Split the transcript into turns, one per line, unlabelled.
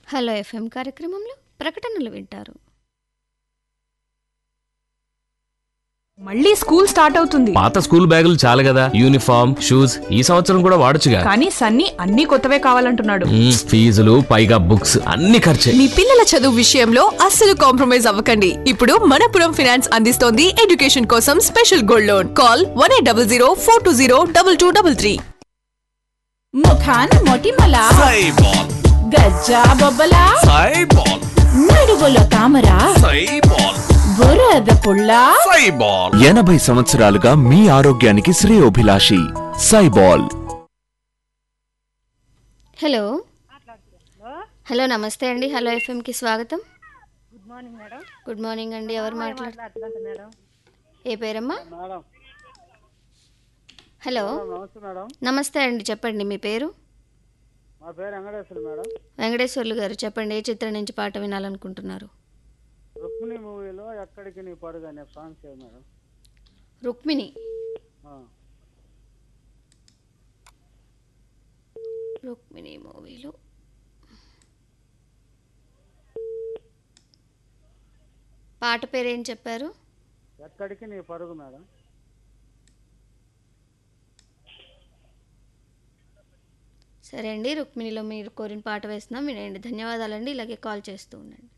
Hello FM కార్యక్రమంలో ప్రకటనలు వింటారు
మళ్ళీ స్కూల్ స్టార్ట్ అవుతుంది
పాత స్కూల్ బ్యాగులు చాలు కదా యూనిఫామ్ షూస్ ఈ సంవత్సరం కూడా వాడొచ్చుగా
కానీ సన్నీ అన్ని కొత్తవే కావాలంటున్నాడు
మ్మ్, ఫీజులు పైగా బుక్స్ అన్ని ఖర్చే
మీ పిల్లల చదువు విషయంలో అస్సలు కాంప్రమైజ్ అవ్వకండి ఇప్పుడు మనపురం ఫైనాన్స్ అందిస్తోంది ఎడ్యుకేషన్ కోసం special gold loan call one eight double zero four two zero double two double three
ముఖాన మొటిమల
సైబాల్
గజ్జా బొబ్బల
సైబాల్
నడువులో తామర
సైబాల్
బురద పుల్ల
సైబాల్
ఎనభై సంవత్సరాలుగా మీ ఆరోగ్యానికి శ్రేయోభిలాషి సైబాల్
హలో హలో నమస్తే అండి హలో ఎఫ్ఎంకి స్వాగతం good morning madam good morning అండి ఎవరు మాట్లాడుతున్నారు
మేడం
ఏ పేరమ్మా
మేడం
హలో
నమస్తే మేడం
నమస్తే అండి చెప్పండి మీ పేరు
మా పేరు వెంకటేశ్వర మేడం
వెంకటేశ్వర్లు గారు చెప్పండి ఏ చిత్రం నుంచి పాట వినాలనుకుంటున్నారు
రుక్మిణి మూవీలో ఎక్కడికి నీ పరుగు అనే సాంగ్ చేయ మేడం
రుక్మిణి
ఆ.
రుక్మిణి మూవీలో పాట పేరు ఏం చెప్పారు
ఎక్కడికి నీ పరుగు మేడం
సరే అండి రుక్మిణిలో మీరు కోరిన పాట వేస్తున్నాం వినండి ధన్యవాదాలండి ఇలాగే కాల్ చేస్తూ ఉండండి